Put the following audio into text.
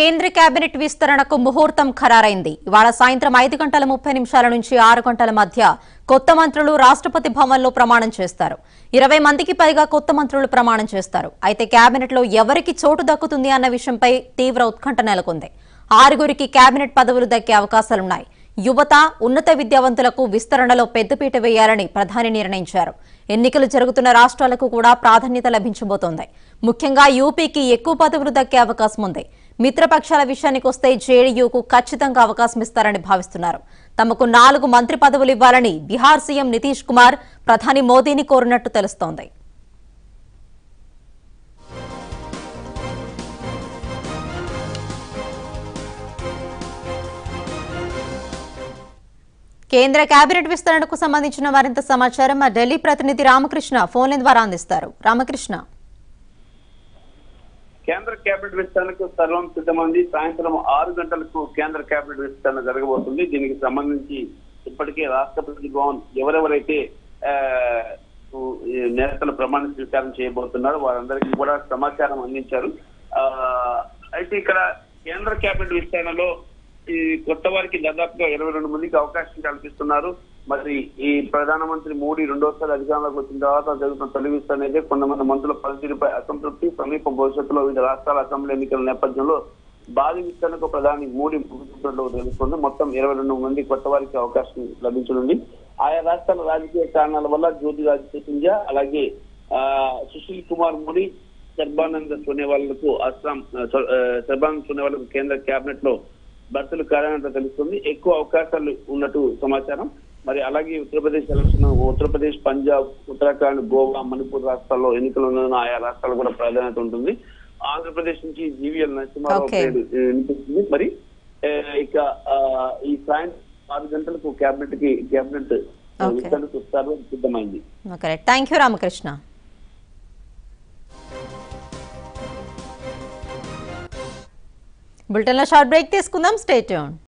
కేంద్ర కేబినెట్ విస్తరణకు ముహూర్తం ఖరారైంది ఇవాళ సాయంత్రం ఐదు గంటల ముప్పై నిమిషాల నుంచి ఆరు గంటల మధ్య కొత్త మంత్రులు రాష్ట్రపతి భవన్లో ప్రమాణం చేస్తారు ఇరవై మందికి పైగా కొత్త మంత్రులు ప్రమాణం చేస్తారు అయితే కేబినెట్లో ఎవరికి చోటు దక్కుతుంది అన్న విషయంపై తీవ్ర ఉత్కంఠ నెలకొంది ఆరుగురికి కేబినెట్ పదవులు దక్కే అవకాశాలున్నాయి యువత ఉన్నత విద్యావంతులకు విస్తరణలో పెద్దపీట వేయాలని ప్రధాని నిర్ణయించారు ఎన్నికలు జరుగుతున్న రాష్ట్రాలకు కూడా ప్రాధాన్యత లభించబోతోంది ముఖ్యంగా యూపీకి ఎక్కువ పదవులు దక్కే అవకాశం ఉంది మిత్రపక్షాల విషయానికి వస్తే జేడీయూకు ఖచ్చితంగా అవకాశం ఇస్తారని భావిస్తున్నారు తమకు నాలుగు మంత్రి పదవులు ఇవ్వాలని బీహార్ సీఎం నితీష్ కుమార్ ప్రధాని మోదీని కోరినట్టు తెలుస్తోంది కేంద్ర కేబినెట్ విస్తరణకు సంబంధించిన మరింత సమాచారం మా ఢిల్లీ ప్రతినిధి రామకృష్ణ ఫోన్ల ద్వారా అందిస్తారు రామకృష్ణ కేంద్ర కేబినెట్ విస్తరణకు సర్వం సిద్ధమైంది సాయంత్రం ఆరు గంటలకు కేంద్ర కేబినెట్ విస్తరణ జరగబోతుంది దీనికి సంబంధించి ఇప్పటికే రాష్ట్రపతి భవన్ ఎవరెవరైతే ఆ, ఈ నేతలు ప్రమాణ స్వీకారం చేయబోతున్నారో వారందరికీ కూడా సమాచారం అందించారు ఆ, అయితే ఇక్కడ కేంద్ర కేబినెట్ విస్తరణలో ఈ కొత్త వారికి దాదాపుగా ఇరవై రెండు మందికి అవకాశం కల్పిస్తున్నారు మరి ఈ ప్రధానమంత్రి మోడీ రెండోసారి అధికారంలోకి వచ్చిన తర్వాత జరుగుతున్న తొలి విస్తరణ అయితే కొంతమంది మంత్రుల పనితీరుపై అసంతృప్తి సమీప భవిష్యత్తులో వివిధ రాష్ట్రాల అసెంబ్లీ ఎన్నికల నేపథ్యంలో భారీ విస్తరణకు ప్రధాని మోడీ ముందుకు తెలుస్తుంది మొత్తం ఇరవై రెండు మంది కొత్త వారికి అవకాశం లభించనుంది ఆయా రాష్ట్రాల రాజకీయ కారణాల వల్ల జ్యోతిరాదిత్య సింధ్యా అలాగే ఆ, సుశీల్ కుమార్ మోడీ సర్బానంద్ సోనేవాళ్లకు అస్సాం ఆ, స- ఆ, సర్బానంద్ సోనేవాళ్లకు కేంద్ర కేబినెట్ లో భర్తలు కారణంగా తెలుస్తుంది ఎక్కువ అవకాశాలు ఉన్నట్టు సమాచారం మరి అలాగే ఉత్తరప్రదేశ్ ఎలక్షన్ ఉత్తరప్రదేశ్ పంజాబ్ ఉత్తరాఖండ్ గోవా మణిపూర్ రాష్ట్రాల్లో ఎన్నికలు ఉన్న ఆయా రాష్ట్రాలు కూడా ప్రాధాన్యత ఉంటుంది ఆంధ్రప్రదేశ్ నుంచి జీవీఎల్ నరసింహారావు Okay. పేరు ఆ, వినిపిస్తుంది మరి ఆ, ఇక ఆ, ఈ సాయంత్రం ఆరు గంటలకు కేబినెట్ కి కేబినెట్ Okay. విస్తరణకు సర్వం సిద్ధమైంది ఓకే థ్యాంక్ యూ రామకృష్ణ బులెటిన్లో షార్ట్ బ్రేక్ తీసుకుందాం స్టేట్